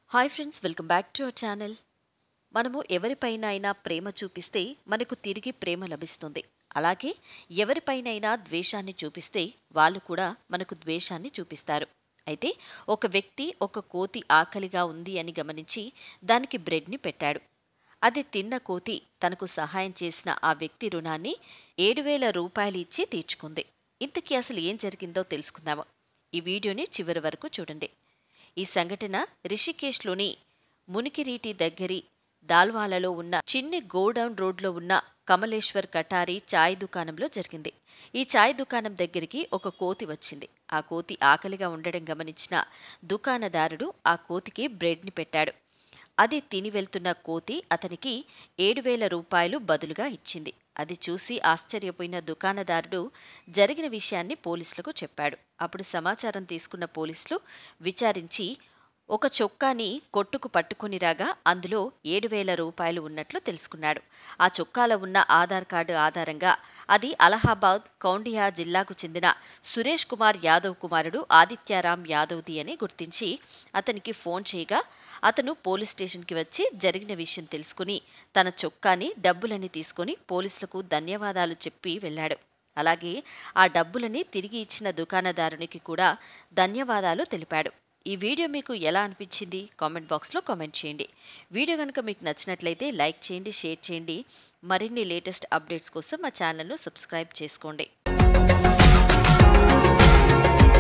hi friends welcome back to our channel మనము ఎవరిపైన అయినా ప్రేమ చూపిస్తే మనకు తిరిగి ప్రేమ లభిస్తుంది అలాగే ఎవరిపైనైనా ద్వేషాన్ని చూపిస్తే వాళ్ళు కూడా మనకు ద్వేషాన్ని చూపిస్తారు అయితే ఒక వ్యక్తి ఒక కోతి ఆకలిగా ఉంది అని గమనించి దానికి బ్రెడ్ని పెట్టాడు అది తిన్న కోతి తనకు సహాయం చేసిన ఆ వ్యక్తి రుణాన్ని ఏడు వేల రూపాయలు ఇచ్చి తీర్చుకుంది ఇంతకీ అసలు ఏం జరిగిందో తెలుసుకుందాము ఈ వీడియోని చివరి వరకు చూడండి ఈ సంఘటన రిషికేశ్లోని మునికిరీటి దగ్గరి దాల్వాలలో ఉన్న చిన్ని గోడౌన్ రోడ్లో ఉన్న కమలేశ్వర్ కటారి చాయ్ దుకాణంలో జరిగింది ఈ చాయ్ దుకాణం దగ్గరికి ఒక కోతి వచ్చింది ఆ కోతి ఆకలిగా ఉండడం గమనించిన దుకాణదారుడు ఆ కోతికి బ్రెడ్ని పెట్టాడు అది తిని వెళ్తున్న కోతి అతనికి ఏడు వేల రూపాయలు బదులుగా ఇచ్చింది అది చూసి ఆశ్చర్యపోయిన దుకాణదారుడు జరిగిన విషయాన్ని పోలీసులకు చెప్పాడు అప్పుడు సమాచారం తీసుకున్న పోలీసులు విచారించి ఒక చొక్కాని కొట్టుకు పట్టుకుని రాగా అందులో ఏడు వేల రూపాయలు ఉన్నట్లు తెలుసుకున్నాడు ఆ చొక్కాలో ఉన్న ఆధార్ కార్డు ఆధారంగా అది అలహాబాద్ కౌండియా జిల్లాకు చెందిన సురేష్ కుమార్ యాదవ్ కుమారుడు ఆదిత్యారాం యాదవ్ది అని గుర్తించి అతనికి ఫోన్ చేయగా అతను పోలీస్ స్టేషన్కి వచ్చి జరిగిన విషయం తెలుసుకుని తన చొక్కాని డబ్బులని తీసుకుని పోలీసులకు ధన్యవాదాలు చెప్పి వెళ్ళాడు అలాగే ఆ డబ్బులని తిరిగి ఇచ్చిన దుకాణదారునికి కూడా ధన్యవాదాలు తెలిపాడు ఈ వీడియో మీకు ఎలా అనిపించింది కామెంట్ బాక్స్లో కామెంట్ చేయండి వీడియో కనుక మీకు నచ్చినట్లయితే లైక్ చేయండి షేర్ చేయండి మరిన్ని లేటెస్ట్ అప్డేట్స్ కోసం మా ఛానల్ను సబ్స్క్రైబ్ చేసుకోండి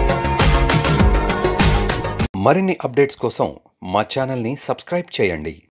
మరిన్ని అప్డేట్స్ కోసం మా ఛానల్ని సబ్స్క్రైబ్ చేయండి